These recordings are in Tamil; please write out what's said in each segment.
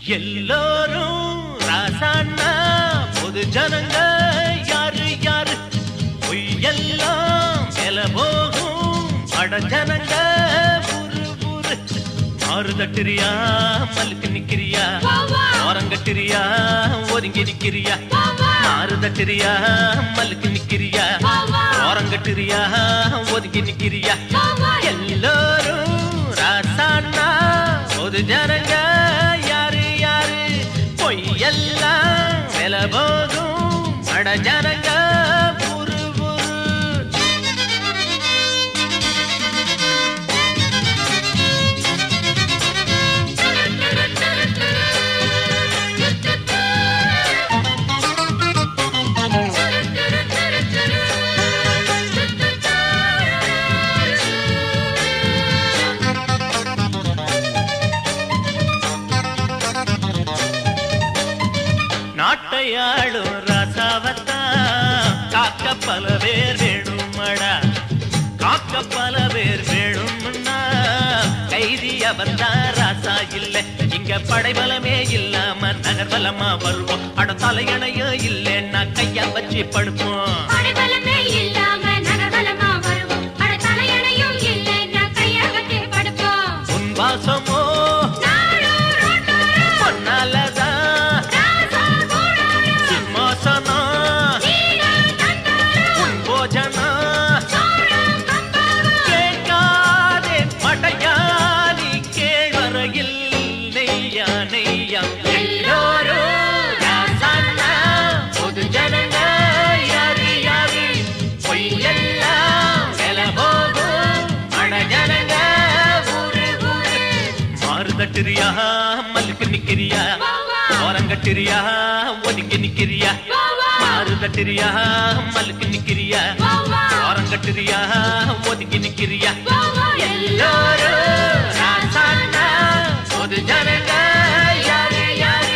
எல்லோரும் ராசாண்ணா பொது ஜனங்க யாரு யாரு பொய்யெல்லாம் மேல போகும் அட ஜனங்க புரு புரு ஆறு தட்டுறியா மல்லுக்கு நிக்கிறியா ஓரங்கட்டுறியா ஒதுங்கி நிக்கிறியா ஆறு தட்டுறியா மல்லுக்கு நிக்கிறியா ஓரங்கட்டுறியா ஒதுங்கி நிக்கிறியா எல்லோரும் ராசாண்ணா பொது ஜனங்க யாரு யாரு பொய்யெல்லாம் வில போகும் அட ஜனங்க புரு புரு நாட்டையாளும் ராசாவத்தான் காக்க பல பேர் வேணுமடா காக்க பல பேர் வேணும்னா கைதி அவன் தான் ராசா இல்ல இங்க படைபலமே இல்லாம நகர்பலமா வருவோம் அட தலையணையும் இல்லைன்னா கையா வச்சு படுப்போம் படைபலமே இல்லாம நகர்வலமா வருவோம். அட தலையணையும் இல்லைன்னா கையகத்தே படுப்போம். உன் வாசமோ நாடோர் ரோட்டோரம் பொன்னாலதான் ராசா கூடாரம். சிம்மாசனம் நீடல் தண்டாரம் உன் போஜனம் சோழம் கம்பாரம். கேட்காதே படையாளி கேழ்வரையில் நெய்யா நெய்யா எல்லோரும் ராசாண்ணா, பொது ஜனங்க யாரு யாரு பொய்யெல்லாம் வில போகும் அட ஜனங்க ஊரு ஊரு மாறு தட்டுறியா மல்லுக்கு நிக்கிறியா ஓரங்கட்டுறியா ஒதுங்கி நிக்கிறியா மாறு தட்டுறியா மல்லுக்கு நிக்கிறியா ஓரங்கட்டுறியா ஒதுங்கி நிக்கிறியா எல்லோரும் ராசாண்ணா, பொது ஜனங்க யாரு யாரு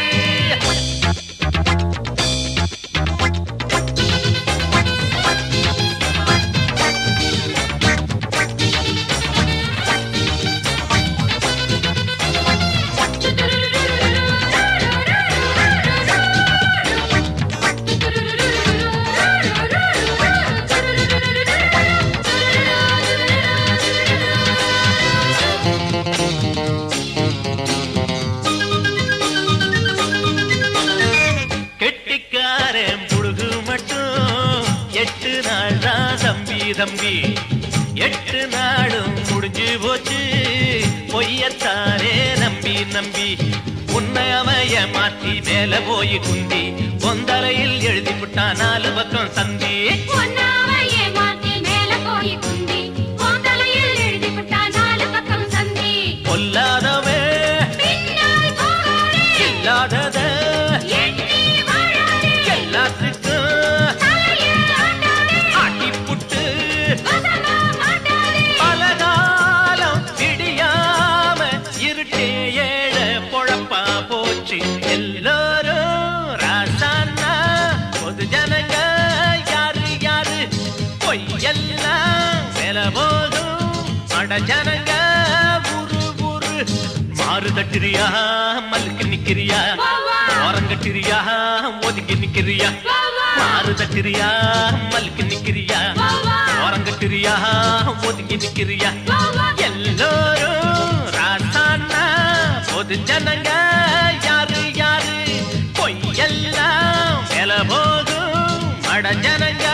கெட்டிக்காரன் புழுகு மட்டும் எட்டு நாள் தான் தம்பி தம்பி எட்டு நாளும் முடிஞ்சு போச்சு பொய்யத்தாரே நம்பி நம்பி உன்னை அமைய மாத்தி மேல போய் குந்தி பொந்தலையில் எழுதி விட்டான் நாலு பக்கம் சந்தி பொன்னாவை ஏமாத்தி மேல போய் குந்தி கோந்தலையில் எழுதி விட்டா நாலு பக்கம் சந்தி பொல்லாதவே பின்னால் போகாதே இல்லாதத எண்ணி வாழாதே எல்லாத்துக்கும் தலையில் ஆட்டாதே ஆட்டிப்புட்டு வசமா மாட்டாதே பலகாலம் விடியாம இருட்டே ஏழ பொழப்பா போச்சு எல்லாரும் ராசாண்ணா பொது ஜனங்க யாரு யாரு பொய்யெல்லாம் மேல போதும் அட ஜனங்க ஊரு ஊரு மாறு தட்டுறியா மல்லுக்கு நிக்கிறியா ஓரங்கட்டுறியா ஒதுங்கி நிக்கிறியா மாறு தட்டுறியா மல்லுக்கு நிக்கிறியா ஓரங்கட்டுறியா ஒதுங்கி நிக்கிறியா எல்லோரும் ராசாண்ணா பொது ஜனங்க யாரு யாரு பொய்யெல்லாம் மேல போகும் அட ஜனங்க